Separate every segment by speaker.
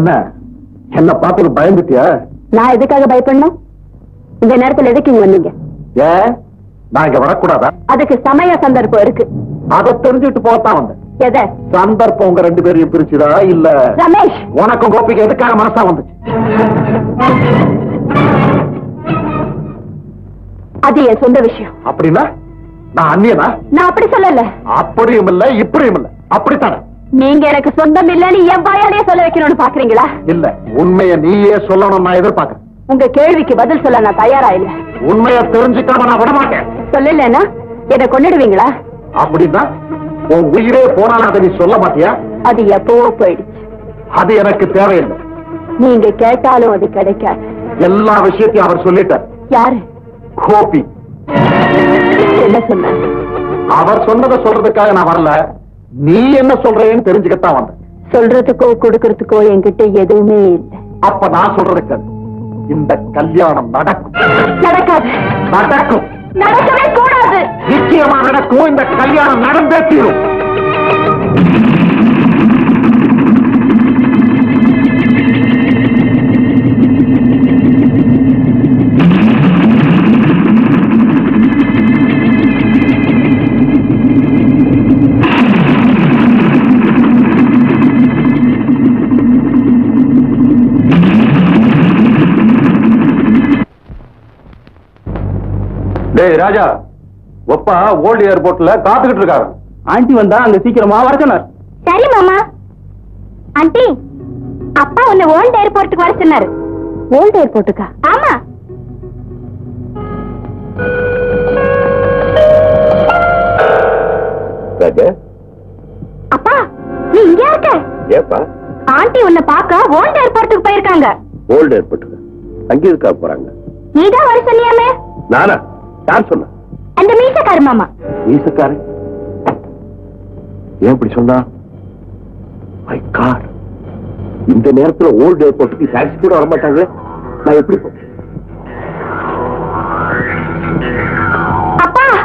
Speaker 1: என்ன என்ன பார்த்தது பயந்துட்டியா
Speaker 2: நான் எதுக்காக பயப்படணும் இந்த நேரத்துல எதுக்கு இங்க வந்தீங்க
Speaker 1: ஏன் நான் இங்க வரக்கூடாதா
Speaker 2: அதுக்கு சமய சந்தர்ப்பம் இருக்கு
Speaker 1: அதை தெரிஞ்சுட்டு போகத்தான் வந்தேன்
Speaker 2: எதை
Speaker 1: சந்தர்ப்பம் உங்க ரெண்டு பேரையும் பிரிச்சுதா இல்ல
Speaker 2: ரமேஷ்
Speaker 1: உனக்கும் கோபிக்கு எதுக்காக மனசா வந்துச்சு
Speaker 2: அது என் சொந்த விஷயம்
Speaker 1: அப்படின்னா நான் அந்நியனா
Speaker 2: நான் அப்படி சொல்லல
Speaker 1: அப்படியும் இல்ல இப்படியும் இல்ல அப்படித்தானே
Speaker 2: நீங்க எனக்கு சொந்தம் இல்லைன்னு என் வாயாலேயே சொல்ல வைக்கணும்னு பாக்குறீங்களா
Speaker 1: இல்ல உண்மைய நீயே சொல்லணும் நான் எதிர்பார்க்கறேன்
Speaker 2: உங்க கேள்விக்கு பதில் சொல்ல நான் தயாரா இல்ல
Speaker 1: உண்மைய தெரிஞ்சுக்காம நான் விட மாட்டேன்
Speaker 2: சொல்லலன்னா என்ன கொன்னுடுவீங்களா
Speaker 1: அப்படின்னா உன் உயிரே போனாலும் அதை நீ சொல்ல மாட்டியா
Speaker 2: அது எப்பவோ போயிடுச்சு
Speaker 1: அது எனக்கு தேவையில்லை
Speaker 2: நீங்க கேட்டாலும் அது கிடைக்காது
Speaker 1: எல்லா விஷயத்தையும் அவர் சொல்லிட்டார்
Speaker 2: யாரு
Speaker 1: கோபி
Speaker 2: என்ன சொன்னார்
Speaker 1: அவர் சொன்னதை சொல்றதுக்காக நான் வரல நீ என்ன சொல்றேன்னு தெரிஞ்சுக்கத்தான் வந்தேன்
Speaker 2: சொல்றதுக்கோ கொடுக்கறதுக்கோ என்கிட்ட எதுவுமே இல்லை
Speaker 1: அப்ப நான் சொல்றதுக்கு இந்த கல்யாணம் நடக்கும்
Speaker 2: நடக்காது
Speaker 1: நடக்கும்
Speaker 2: நடக்கவே கூடாது
Speaker 1: நிச்சயமா நடக்கும் இந்த கல்யாணம் நடந்தே தீரும் டேய் ராஜா ஒப்பா ஓல்டு ஏர்போர்ட்ல காத்துக்கிட்டு இருக்காரு
Speaker 3: ஆண்டி வந்தா அங்க சீக்கிரமா வர சொன்னார்
Speaker 2: சரி மாமா ஆண்டி அப்பா உன்னை ஓல்ட் ஏர்போர்ட்டுக்கு வர சொன்னாரு ஓல்ட் ஏர்போர்ட்டுக்கா ஆமா
Speaker 1: ராஜா
Speaker 2: அப்பா நீ இங்க இருக்க
Speaker 1: ஏப்பா
Speaker 2: ஆண்டி உன்னை பார்க்க ஓல்ட் ஏர்போர்ட்டுக்கு போயிருக்காங்க
Speaker 1: ஓல்டு ஏர்போர்ட்டுக்கு அங்கே இருக்கா போறாங்க
Speaker 2: நீதான் வர சொன்னியாமே
Speaker 1: நானா யார் சொன்ன
Speaker 2: அந்த மீசக்காரு மாமா
Speaker 1: வீசக்காரன் ஏன் இப்படி சொன்னா மை காட் இந்த நேரத்துல ஓல்டு ஏர்போர்ட்டுக்கு டாக்ஸி கூட வர மாட்டாங்க நான் எப்படி போ
Speaker 2: அப்பா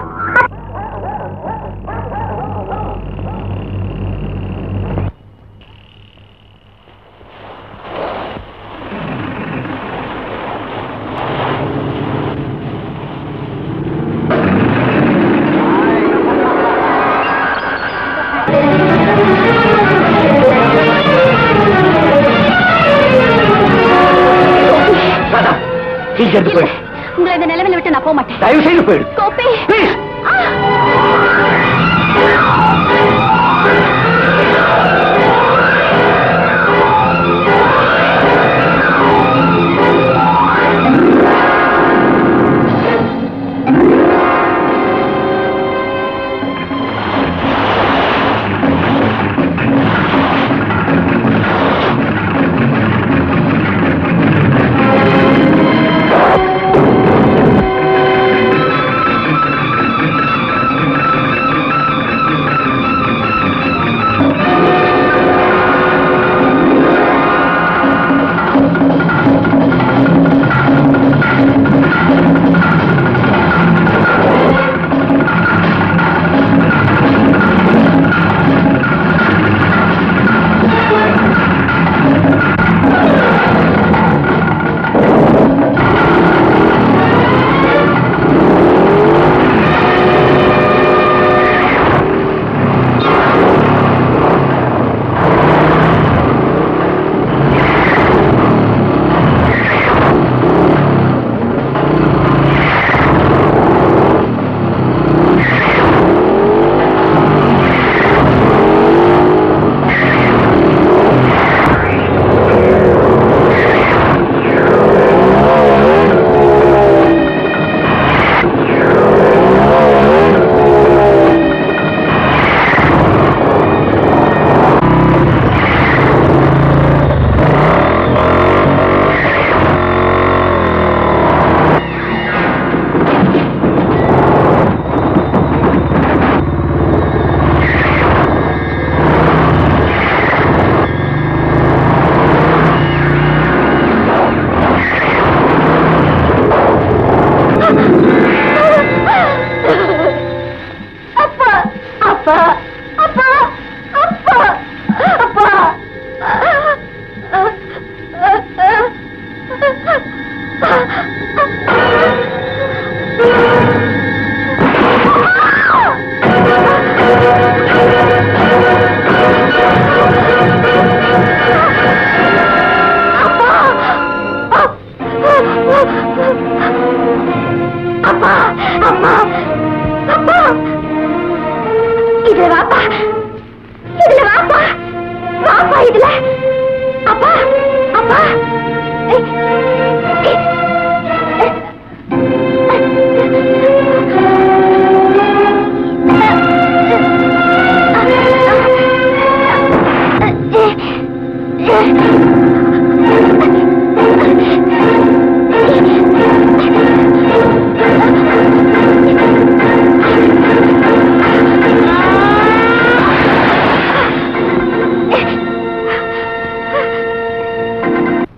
Speaker 1: இங்க இருந்து போயிடு
Speaker 2: உங்களை இந்த நிலைமையில விட்டு நான் போக மாட்டேன்
Speaker 1: தயவு செய்து போயிடு
Speaker 2: கோபி
Speaker 1: Please.
Speaker 2: ஆ!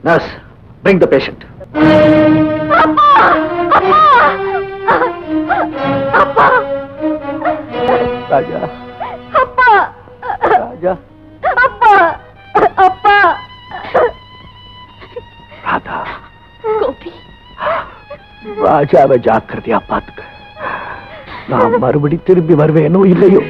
Speaker 1: நர்ஸ் பிரிங் த பேஷண்ட்
Speaker 2: அப்பா அப்பா அப்பா
Speaker 1: ராஜா
Speaker 2: அப்பா
Speaker 1: ராஜா
Speaker 2: அப்பா அப்பா
Speaker 1: ராதா
Speaker 2: கோபி
Speaker 1: ராஜாவை ஜாக்கிரதையா பாத்துக்க நான் மறுபடி திரும்பி வருவேனோ இல்லையோ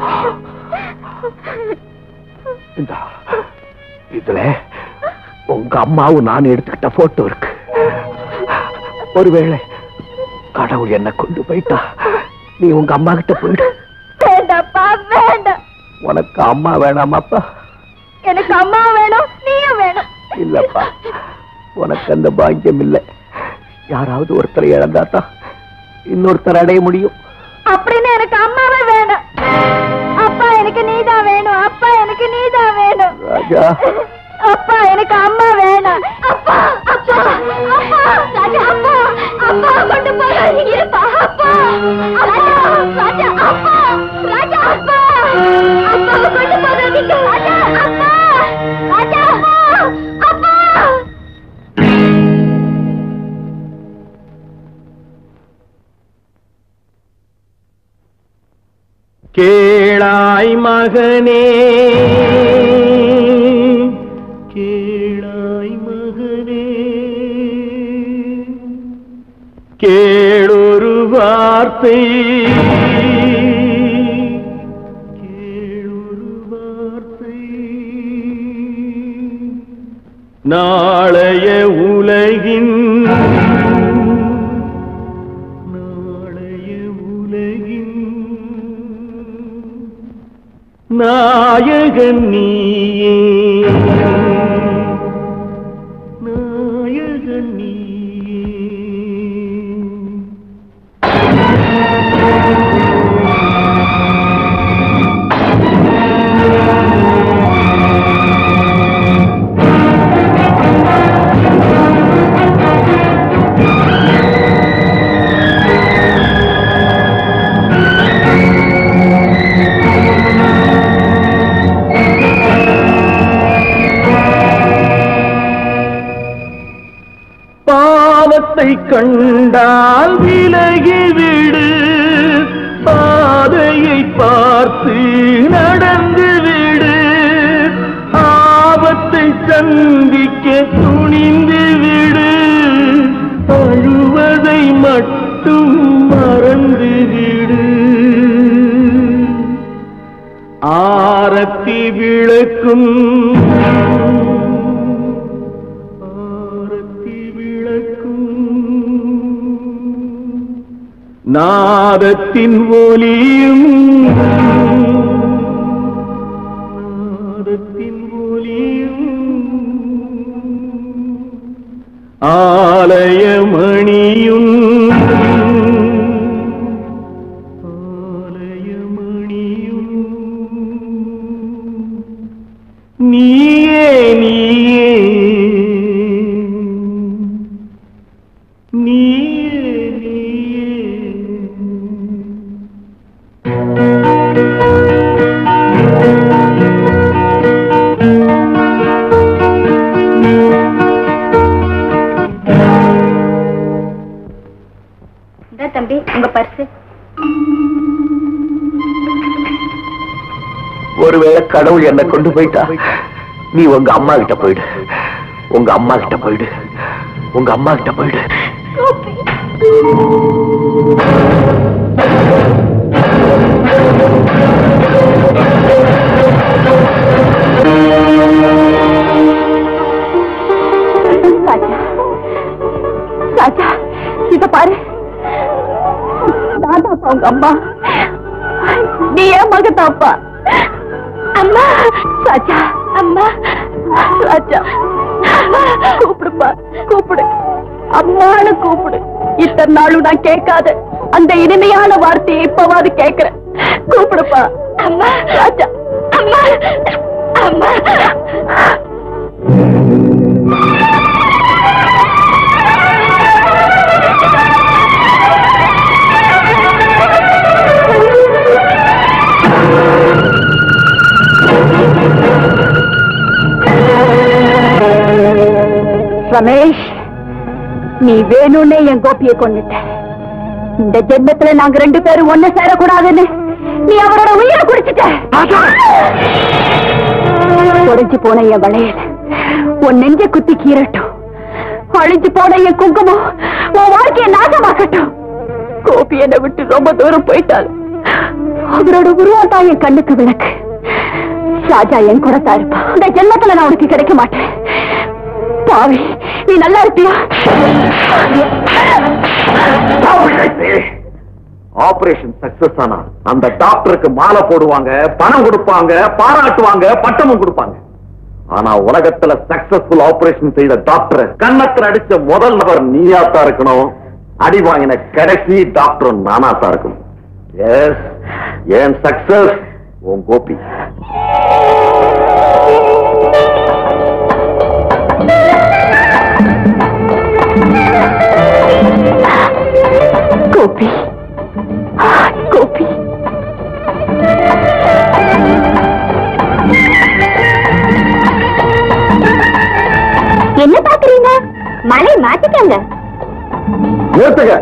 Speaker 1: இந்தா, இதுல உங்க அம்மாவும் நான் எடுத்துக்கிட்ட போட்டோ இருக்கு ஒருவேளை கடவுள் என்ன கொண்டு போயிட்டா நீ உங்க அம்மா கிட்ட போயிடு
Speaker 2: வேண்டாப்பா வேண்டாம்
Speaker 1: உனக்கு அம்மா வேணாமாப்பா
Speaker 2: எனக்கு அம்மா வேணும் நீயும் வேணும்
Speaker 1: இல்லப்பா உனக்கு அந்த பாக்கியம் இல்லை யாராவது ஒருத்தரை இழந்தாதான் இன்னொருத்தர் அடைய முடியும்
Speaker 2: அப்படின்னு எனக்கு அம்மாவே வேணும் அப்பா எனக்கு நீதான் வேணும் அப்பா எனக்கு நீதான் வேணும்
Speaker 1: ராஜா
Speaker 2: அப்பா எனக்கு அம்மா வேணும் அப்பா அப்பா அப்பா ராஜா அப்பா அப்பா கொண்டு போகாதீங்க இருப்பா அப்பா ராஜா ராஜா அப்பா ராஜா அப்பா அப்பா கொண்டு போகாதீங்க ராஜா அப்பா ராஜா அப்பா
Speaker 3: கேளாய் மகனே கேளாய் மகனே கேளொரு வார்த்தை கேளொரு வார்த்தை நாளைய உலகின் நாளைய உலகின் நாயகன் நீயே நாயகன் நீயே பாவத்தை கண்டால் விலகிவிடு பாதையை பார்த்து நடந்து விடு ஆபத்தை சந்திக்க துணிந்து விடு அழுவதை மட்டும் மறந்து விடு ஆரத்தி விளக்கும் ஆரத்தி விளக்கும் நாதத்தின் ஒலியும் நாதத்தின் ஒலியும் ஆலயமணியும் ஆலயமணியும் நீயே நீயே நீயே நீயே
Speaker 2: இந்த தம்பி உங்க பர்ஸ்
Speaker 1: ஒருவேளை கடவுள் என்ன கொண்டு போயிட்டா நீ உங்க அம்மா கிட்ட போயிடு உங்க அம்மா கிட்ட போயிடு உங்க அம்மா கிட்ட போயிடு
Speaker 2: ராஜா ராஜா இத பாரு தாதாப்பா உங்க அம்மா நீ ஏன் மகதாப்பா அம்மா ராஜா அம்மா ராஜா அம்மா கூப்பிடுப்பா கூப்பிடு அம்மான்னு கூப்பிடு இத்தனை நாளும் நான் கேட்காத அந்த இனிமையான வார்த்தையை இப்பவாது கேக்குறேன் கூப்பிடுப்பா அம்மா ராஜா அம்மா அம்மா ரமேஷ் நீ வேணும்னே என் கோபியை கொண்டுட்ட இந்த ஜென்மத்துல நாங்க ரெண்டு பேரும் ஒண்ணு சேரக்கூடாதுன்னு நீ அவரோட உயிரை குடிச்சிட்ட உடைஞ்சு போன என் வளையல் உன் நெஞ்ச குத்தி கீரட்டும் அழிஞ்சு போன என் குங்குமம் உன் வாழ்க்கையை நாசமாக்கட்டும் கோபி என்னை விட்டு ரொம்ப தூரம் போயிட்டாள் அவரோட உருவம் தான் என் கண்ணுக்கு விளக்கு ஷாஜா என் கூட தான் இருப்பான் இந்த ஜென்மத்துல நான் உனக்கு கிடைக்க மாட்டேன் பாவி நீ நல்லா இருப்பியா
Speaker 1: ஆபரேஷன் சக்சஸ் ஆனா அந்த டாக்டருக்கு மாலை போடுவாங்க பணம் கொடுப்பாங்க பாராட்டுவாங்க பட்டமும் கொடுப்பாங்க ஆனா உலகத்துல சக்சஸ்ஃபுல் ஆபரேஷன் செய்த டாக்டர் கன்னத்துல அடிச்ச முதல் நபர் நீயாத்தான் இருக்கணும் அடி வாங்கின கடைசி டாக்டர் நானாத்தான் இருக்கணும் எஸ் ஏன் சக்சஸ் உன் கோபி
Speaker 2: கோபி கோபி என்ன பாக்குறீங்க மலை மாத்திக்கங்க
Speaker 1: நிறுத்துங்க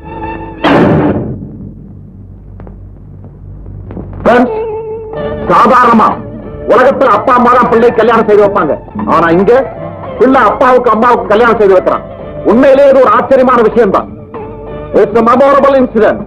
Speaker 1: Friends, சாதாரணமா உலகத்துல அப்பா அம்மா தான் பிள்ளை கல்யாணம் செய்து வைப்பாங்க ஆனா இங்க பிள்ளை அப்பாவுக்கு அம்மாவுக்கு கல்யாணம் செய்து வைக்கிறான் உண்மையிலேயே இது ஒரு ஆச்சரியமான விஷயம் தான் இட்ஸ் மெமோரபிள் இன்சிடென்ட்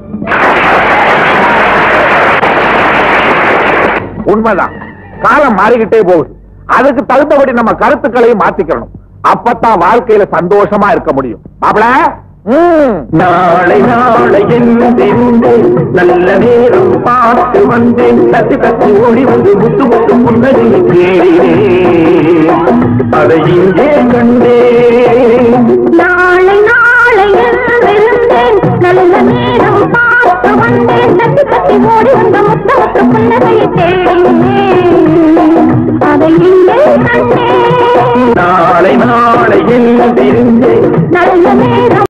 Speaker 4: உண்மைதான் காலம் மாறிக்கிட்டே போகுது அதுக்கு தகுந்தபடி நம்ம கருத்துக்களையும் மாத்திக்கணும் அப்பதான் வாழ்க்கையில சந்தோஷமா இருக்க முடியும் மாப்பிள
Speaker 3: நாளை நாளை என்று தெரிந்தேன் நல்ல நேரம் பார்த்து வந்தேன் தத்தி தத்தி ஓடி வந்து முத்து முத்து புன்னகையை தேடினேன் அதை இங்கே கண்டேன்
Speaker 2: நாளை நாளை இருந்தேன் நல்ல நேரம் பார்த்து வந்தேன் தட்டி தட்டி ஓடி வந்த முத்த முத்த புன்னகையை தேடினேன் அதை இங்கே கண்டேன்
Speaker 3: நாளை நாளை என்று தெரிந்தேன்
Speaker 2: நல்ல நேரம்